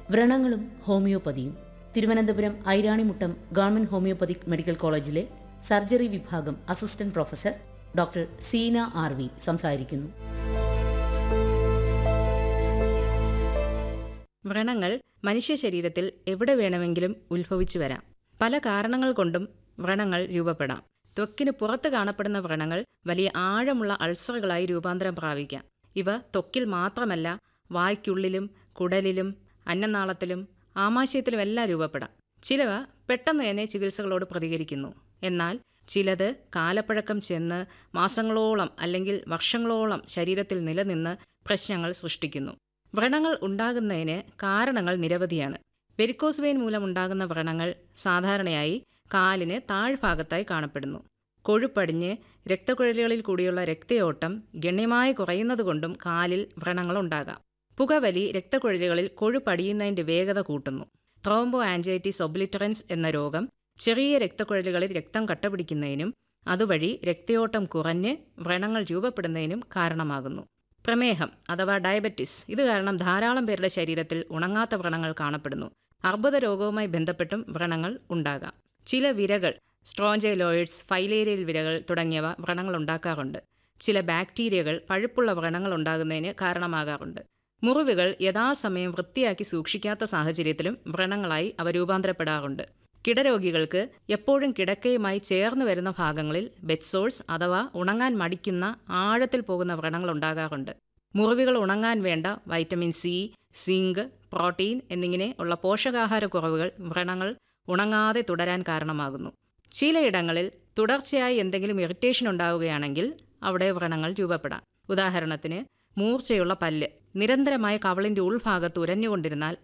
വ്രണങ്ങളും ഹോമിയോപ്പതിയും Thiruvananthapuram Iranimuttam government homoeopathic medical കോളേജിലെ surgery വിഭാഗം assistant professor doctor Seena R V സംസാരിക്കുന്നു വ്രണങ്ങൾ മനുഷ്യ ശരീരത്തിൽ എവിടെ വേണമെങ്കിലും ഉത്ഭവിച്ചു വരാം പല കാരണങ്ങൾ കൊണ്ടും വ്രണങ്ങൾ രൂപപ്പെടാം ത്വക്കിന് പുറത്ത് കാണപ്പെടുന്ന വ്രണങ്ങൾ വലിയ ആഴമുള്ള അൾസറുകളായി രൂപാന്തരം പ്രാപിക്കാം ഇവ ത്വക്കിൽ മാത്രമല്ല വായ്ക്കുള്ളിലും കുടലിലും അന്നനാളത്തിലും ആമാശയത്തിലുമെല്ലാം രൂപപ്പെടാം ചിലവ പെട്ടെന്ന് തന്നെ ചികിത്സകളോട് പ്രതികരിക്കുന്നു എന്നാൽ ചിലത് കാലപ്പഴക്കം ചെന്ന് മാസങ്ങളോളം അല്ലെങ്കിൽ വർഷങ്ങളോളം ശരീരത്തിൽ നിലനിന്ന് പ്രശ്നങ്ങൾ സൃഷ്ടിക്കുന്നു വ്രണങ്ങൾ ഉണ്ടാകുന്നതിന് കാരണങ്ങൾ നിരവധിയാണ് വെരിക്കോസ് വെയിൻ മൂലമുണ്ടാകുന്ന വ്രണങ്ങൾ സാധാരണയായി കാലിന് താഴ്ഭാഗത്തായി കാണപ്പെടുന്നു കൊഴുപ്പടിഞ്ഞ് രക്തക്കുഴലുകളിൽ കൂടിയുള്ള രക്തയോട്ടം ഗണ്യമായി കുറയുന്നതുകൊണ്ടും കാലിൽ വ്രണങ്ങൾ ഉണ്ടാകാം പുകവലി രക്തക്കുഴലുകളിൽ കൊഴുപ്പടിയുന്നതിന്റെ വേഗത കൂട്ടുന്നു ത്രോംബോ ആൻജൈറ്റിസ് ഒബ്ലിറ്ററൻസ് എന്ന രോഗം ചെറിയ രക്തക്കുഴലുകളിൽ രക്തം കട്ടപിടിക്കുന്നതിനും അതുവഴി രക്തയോട്ടം കുറഞ്ഞ് വ്രണങ്ങൾ രൂപപ്പെടുന്നതിനും കാരണമാകുന്നു പ്രമേഹം അഥവാ ഡയബറ്റിസ് ഇത് കാരണം ധാരാളം പേരുടെ ശരീരത്തിൽ ഉണങ്ങാത്ത വ്രണങ്ങൾ കാണപ്പെടുന്നു അർബുദ രോഗവുമായി ബന്ധപ്പെട്ടും വ്രണങ്ങൾ ഉണ്ടാകാം ചില വിരകൾ സ്ട്രോഞ്ചൈലോയിഡ്സ് ഫൈലേരിയൽ വിരകൾ തുടങ്ങിയവ വ്രണങ്ങൾ ഉണ്ടാക്കാറുണ്ട് ചില ബാക്ടീരിയകൾ പഴുപ്പുള്ള വ്രണങ്ങൾ ഉണ്ടാകുന്നതിന് കാരണമാകാറുണ്ട് മുറിവുകൾ യഥാസമയം വൃത്തിയാക്കി സൂക്ഷിക്കാത്ത സാഹചര്യത്തിലും വ്രണങ്ങളായി അവ രൂപാന്തരപ്പെടാറുണ്ട് കിടരോഗികൾക്ക് എപ്പോഴും കിടക്കയുമായി ചേർന്ന് വരുന്ന ഭാഗങ്ങളിൽ ബെഡ്സോൾസ് അഥവാ ഉണങ്ങാൻ മടിക്കുന്ന ആഴത്തിൽ പോകുന്ന വ്രണങ്ങൾ ഉണ്ടാകാറുണ്ട് മുറിവുകൾ ഉണങ്ങാൻ വേണ്ട വൈറ്റമിൻ സി സിങ്ക് പ്രോട്ടീൻ എന്നിങ്ങനെ ഉള്ള പോഷകാഹാരക്കുറവുകൾ വ്രണങ്ങൾ ഉണങ്ങാതെ തുടരാൻ കാരണമാകുന്നു ചിലയിടങ്ങളിൽ തുടർച്ചയായി എന്തെങ്കിലും ഇറിറ്റേഷൻ ഉണ്ടാവുകയാണെങ്കിൽ അവിടെ വ്രണങ്ങൾ രൂപപ്പെടാം ഉദാഹരണത്തിന് മൂർച്ചയുള്ള പല്ല് നിരന്തരമായ കവളിന്റെ ഉൾഭാഗത്ത് ഉരഞ്ഞുകൊണ്ടിരുന്നാൽ